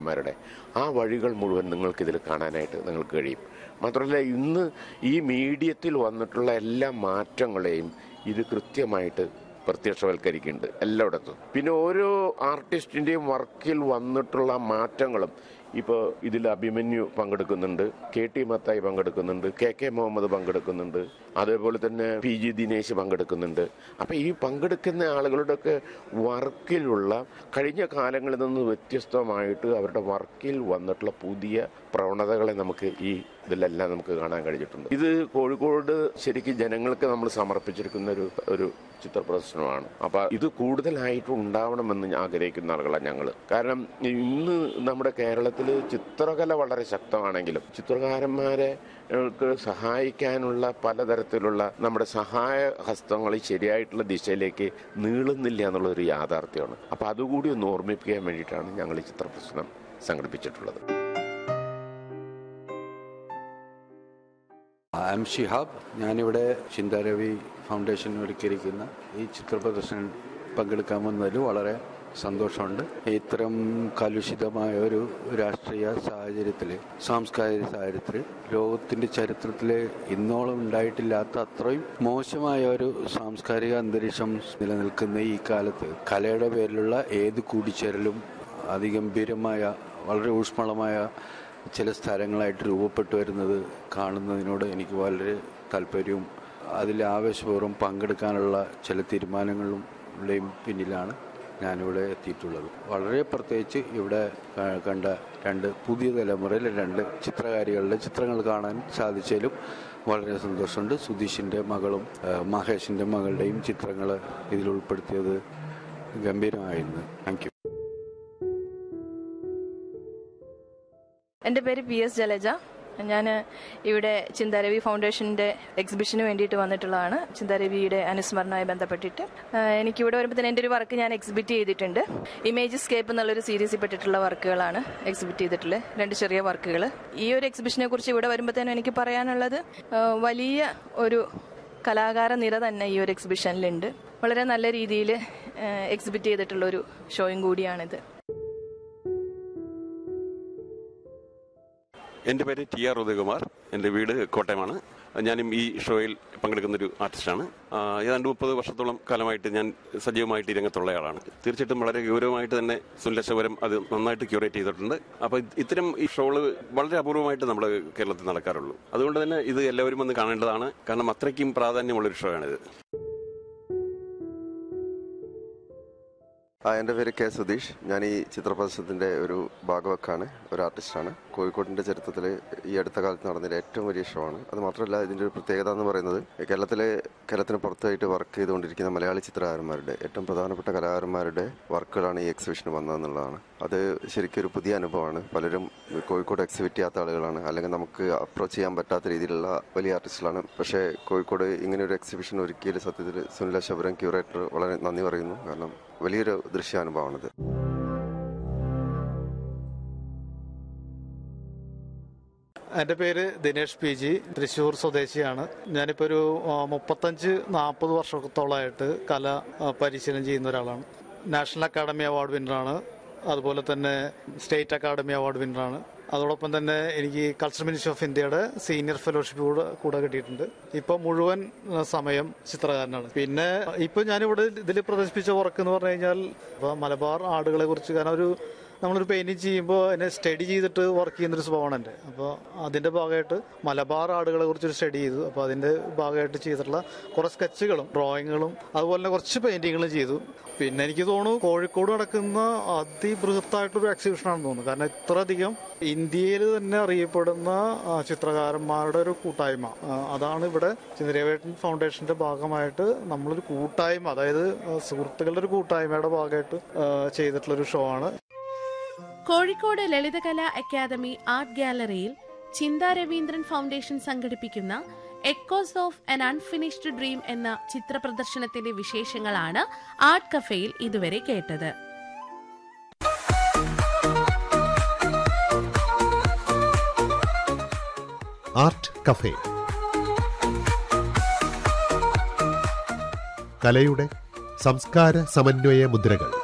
മാരുടെ ആ വഴികൾ മുഴുവൻ നിങ്ങൾക്ക് ഇതിൽ കാണാനായിട്ട് നിങ്ങൾക്ക് കഴിയും മാത്രമല്ല ഇന്ന് ഈ മീഡിയത്തിൽ വന്നിട്ടുള്ള എല്ലാ മാറ്റങ്ങളെയും ഇത് കൃത്യമായിട്ട് പ്രത്യക്ഷവൽക്കരിക്കുന്നുണ്ട് എല്ലായിടത്തും പിന്നെ ഓരോ ആർട്ടിസ്റ്റിൻ്റെയും വർക്കിൽ വന്നിട്ടുള്ള മാറ്റങ്ങളും ഇപ്പോൾ ഇതിൽ അഭിമന്യു പങ്കെടുക്കുന്നുണ്ട് കെ ടി മത്തായി പങ്കെടുക്കുന്നുണ്ട് കെ കെ മുഹമ്മദ് പങ്കെടുക്കുന്നുണ്ട് അതേപോലെ തന്നെ പി ജി ദിനേശ് പങ്കെടുക്കുന്നുണ്ട് അപ്പം ഈ പങ്കെടുക്കുന്ന ആളുകളുടെയൊക്കെ വർക്കിലുള്ള കഴിഞ്ഞ കാലങ്ങളിൽ നിന്ന് വ്യത്യസ്തമായിട്ട് അവരുടെ വർക്കിൽ വന്നിട്ടുള്ള പുതിയ പ്രവണതകളെ നമുക്ക് ഈ ഇതിലെല്ലാം നമുക്ക് കാണാൻ കഴിഞ്ഞിട്ടുണ്ട് ഇത് കോഴിക്കോട് ശരിക്കും ജനങ്ങൾക്ക് നമ്മൾ സമർപ്പിച്ചിരിക്കുന്ന ഒരു ഒരു ചിത്ര പ്രദർശനമാണ് അപ്പൊ ഇത് കൂടുതലായിട്ട് ഉണ്ടാവണമെന്ന് ഞാൻ ആഗ്രഹിക്കുന്ന ആളുകളാണ് ഞങ്ങൾ കാരണം ഇന്ന് നമ്മുടെ കേരളത്തിൽ ചിത്രകല വളരെ ശക്തമാണെങ്കിലും ചിത്രകാരന്മാരെ ക്ക് സഹായിക്കാനുള്ള പലതരത്തിലുള്ള നമ്മുടെ സഹായ ഹസ്തങ്ങൾ ശരിയായിട്ടുള്ള ദിശയിലേക്ക് നീളുന്നില്ല എന്നുള്ളൊരു യാഥാർത്ഥ്യമാണ് അപ്പൊ അതുകൂടി ഒന്ന് ഓർമ്മിപ്പിക്കാൻ വേണ്ടിയിട്ടാണ് ഞങ്ങൾ ഈ ചിത്ര പ്രദർശനം സംഘടിപ്പിച്ചിട്ടുള്ളത് ഐ എം ഷിഹാബ് ഞാനിവിടെ ചിന്താരവി ഫൗണ്ടേഷൻ ഒരുക്കിയിരിക്കുന്ന ഈ ചിത്ര പ്രദർശനം പങ്കെടുക്കാൻ വന്നതിൽ വളരെ സന്തോഷമുണ്ട് ഇത്തരം കലുഷിതമായ ഒരു രാഷ്ട്രീയ സാഹചര്യത്തിൽ സാംസ്കാരിക സാഹചര്യത്തിൽ ലോകത്തിന്റെ ചരിത്രത്തിൽ ഇന്നോളം ഉണ്ടായിട്ടില്ലാത്ത അത്രയും മോശമായ ഒരു സാംസ്കാരിക അന്തരീക്ഷം നിലനിൽക്കുന്ന ഈ കാലത്ത് കലയുടെ പേരിലുള്ള ഏത് കൂടിച്ചേരലും അതിഗംഭീരമായ വളരെ ഊഷ്മളമായ ചില സ്ഥലങ്ങളായിട്ട് രൂപപ്പെട്ടു വരുന്നത് കാണുന്നതിനോട് എനിക്ക് വളരെ താല്പര്യവും അതിൽ ആവേശപൂർവ്വം പങ്കെടുക്കാനുള്ള ചില തീരുമാനങ്ങളുടെയും പിന്നിലാണ് ഞാനിവിടെ എത്തിയിട്ടുള്ളത് വളരെ പ്രത്യേകിച്ച് ഇവിടെ ക- കണ്ട രണ്ട് പുതിയ തലമുറയിലെ രണ്ട് ചിത്രകാരികളുടെ ചിത്രങ്ങൾ കാണാൻ സാധിച്ചതിലും വളരെ സന്തോഷമുണ്ട് സുധീഷിൻ്റെ മകളും ആ, മഹേഷിൻ്റെ മകളുടെയും ചിത്രങ്ങൾ ഇതിൽ ഉൾപ്പെടുത്തിയത് ഗംഭീരമായിരുന്നു താങ്ക് യു എൻ്റെ പേര് പി എസ് ജലജ ഞാൻ ഇവിടെ ചിന്താരവി ഫൗണ്ടേഷൻ്റെ എക്സിബിഷന് വേണ്ടിയിട്ട് വന്നിട്ടുള്ളതാണ് ചിന്താരവിയുടെ അനുസ്മരണവുമായി ബന്ധപ്പെട്ടിട്ട് ആഹ് എനിക്കിവിടെ വരുമ്പോൾ തന്നെ എൻ്റെ ഒരു വർക്ക് ഞാൻ എക്സിബിറ്റ് ചെയ്തിട്ടുണ്ട് ഇമേജ് സ്കേപ്പ് എന്നുള്ളൊരു സീരീസിൽ പെട്ടിട്ടുള്ള വർക്കുകളാണ് എക്സിബിറ്റ് ചെയ്തിട്ടുള്ളത് രണ്ട് ചെറിയ വർക്കുകൾ ഈ ഒരു എക്സിബിഷനെ കുറിച്ച് ഇവിടെ വരുമ്പോഴത്തേനും എനിക്ക് പറയാനുള്ളത് ആഹ് വലിയ ഒരു കലാകാര നിര തന്നെ ഈ ഒരു എക്സിബിഷനിലുണ്ട് വളരെ നല്ല രീതിയിൽ എക്സിബിറ്റ് ചെയ്തിട്ടുള്ള ഒരു ഷോയും കൂടിയാണിത് എൻ്റെ പേര് ടി ആർ ഉദയകുമാർ എൻ്റെ വീട് കോട്ടയമാണ് ഞാനും ഈ ഷോയിൽ പങ്കെടുക്കുന്ന ഒരു ആർട്ടിസ്റ്റാണ് ആ, ഏതാണ്ട് മുപ്പത് വർഷത്തോളം കാലമായിട്ട് ഞാൻ സജീവമായിട്ട് ഈ രംഗത്തുള്ളയാളാണ് തീർച്ചയായിട്ടും വളരെ ഗൗരവമായിട്ട് തന്നെ സുനിലശവരം അത് നന്നായിട്ട് ക്യൂറേറ്റ് ചെയ്തിട്ടുണ്ട് അപ്പോൾ ഇത്തരം ഈ ഷോകള് വളരെ അപൂർവമായിട്ട് നമ്മൾ കേരളത്തിൽ നടക്കാറുള്ളൂ അതുകൊണ്ട് തന്നെ ഇത് എല്ലാവരും ഒന്ന് കാണേണ്ടതാണ് കാരണം അത്രയ്ക്കും പ്രാധാന്യമുള്ളൊരു ഷോയാണിത് ആ എൻ്റെ പേര് കെ സുധീഷ് ഞാൻ ഈ ചിത്രപ്രദർശനത്തിൻ്റെ ഒരു ഭാഗവക്കാണ് ഒരു ആർട്ടിസ്റ്റാണ് കോഴിക്കോടിൻ്റെ ചരിത്രത്തിൽ ഈ അടുത്ത കാലത്ത് നടന്നതിൽ ഏറ്റവും വലിയ ഷോ ആണ് അത് മാത്രമല്ല ഇതിൻ്റെ ഒരു പ്രത്യേകത എന്ന് പറയുന്നത് കേരളത്തിലെ കേരളത്തിന് പുറത്തായിട്ട് വർക്ക് ചെയ്തുകൊണ്ടിരിക്കുന്ന മലയാളി ചിത്രകാരന്മാരുടെ ഏറ്റവും പ്രധാനപ്പെട്ട കലാകാരന്മാരുടെ വർക്കുകളാണ് ഈ എക്സിബിഷന് വന്നതെന്നുള്ളതാണ് അത് ശരിക്കും ഒരു പുതിയ അനുഭവമാണ് പലരും കോഴിക്കോട് എക്സിബിറ്റ് ചെയ്യാത്ത ആളുകളാണ് അല്ലെങ്കിൽ നമുക്ക് അപ്രോച്ച് ചെയ്യാൻ പറ്റാത്ത രീതിയിലുള്ള വലിയ ആർട്ടിസ്റ്റുകളാണ് പക്ഷേ കോഴിക്കോട് ഇങ്ങനെ ഒരു എക്സിബിഷൻ ഒരുക്കിയതിൽ സത്യത്തിൽ സുനില ശബരം ക്യൂറേറ്റർ വളരെ നന്ദി പറയുന്നു കാരണം വലിയൊരു ദൃശ്യാനുഭവമാണിത് എൻ്റെ പേര് ദിനേഷ് പി ജി തൃശ്ശൂർ സ്വദേശിയാണ് ഞാനിപ്പോൾ ഒരു ആ, മുപ്പത്തഞ്ച് നാൽപ്പത് വർഷത്തോളമായിട്ട് കല ആ, പരിശീലനം ചെയ്യുന്ന ഒരാളാണ് നാഷണൽ അക്കാഡമി അവാർഡ് വിന്നറാണ് അതുപോലെ തന്നെ സ്റ്റേറ്റ് അക്കാഡമി അവാർഡ് വിന്നറാണ് അതോടൊപ്പം തന്നെ എനിക്ക് കൾച്ചറൽ മിനിസ്ട്രി ഓഫ് ഇന്ത്യയുടെ സീനിയർ ഫെലോഷിപ്പ് കൂടെ കൂടെ കിട്ടിയിട്ടുണ്ട് ഇപ്പൊ മുഴുവൻ ആ, സമയം ചിത്രകാരനാണ് പിന്നെ ഇപ്പൊ ഞാനിവിടെ ഇതിൽ പ്രദർശിപ്പിച്ച വർക്ക് എന്ന് പറഞ്ഞു കഴിഞ്ഞാൽ ഇപ്പൊ മലബാർ ആടുകളെ കുറിച്ച് കാരണം ഒരു നമ്മളൊരു പെയിന്റിങ് ചെയ്യുമ്പോൾ എന്നെ സ്റ്റഡി ചെയ്തിട്ട് വർക്ക് ചെയ്യുന്നൊരു സ്വഭാവമാണ് എൻ്റെ അപ്പോൾ അതിൻ്റെ ഭാഗമായിട്ട് മലബാർ ആടുകളെ കുറിച്ചൊരു സ്റ്റഡി ചെയ്തു അപ്പോൾ അതിൻ്റെ ഭാഗമായിട്ട് ചെയ്തിട്ടുള്ള കുറേ സ്കെച്ചുകളും ഡ്രോയിങ്ങുകളും അതുപോലെ തന്നെ കുറച്ച് പെയിന്റിങ്ങുകളും ചെയ്തു പിന്നെ എനിക്ക് തോന്നുന്നു കോഴിക്കോട് നടക്കുന്ന അതിബൃഹത്തായിട്ടൊരു എക്സിബിഷനാണെന്ന് തോന്നുന്നു കാരണം ഇത്രയധികം ഇന്ത്യയിൽ തന്നെ അറിയപ്പെടുന്ന ആ, ചിത്രകാരന്മാരുടെ ഒരു കൂട്ടായ്മ ആ, അതാണ് ഇവിടെ ചിന്തരവേട്ടൻ ഫൗണ്ടേഷന്റെ ഭാഗമായിട്ട് നമ്മളൊരു കൂട്ടായ്മ അതായത് ആ, സുഹൃത്തുക്കളുടെ ഒരു കൂട്ടായ്മയുടെ ഭാഗമായിട്ട് ആ, ചെയ്തിട്ടുള്ളൊരു ഷോ ആണ് കോഴിക്കോട് ലളിതകലാ അക്കാദമി ആർട്ട് ഗാലറിയിൽ ചിന്ത രവീന്ദ്രൻ ഫൗണ്ടേഷൻ സംഘടിപ്പിക്കുന്ന echoes of an unfinished dream എന്ന ചിത്ര പ്രദർശനത്തിന്റെ വിശേഷങ്ങളാണ് ആർട്ട് കഫേയിൽ ഇതുവരെ കേട്ടത് ആർട്ട് കഫേ കലയുടെ സംസ്കാര സമന്വയ മുദ്രകൾ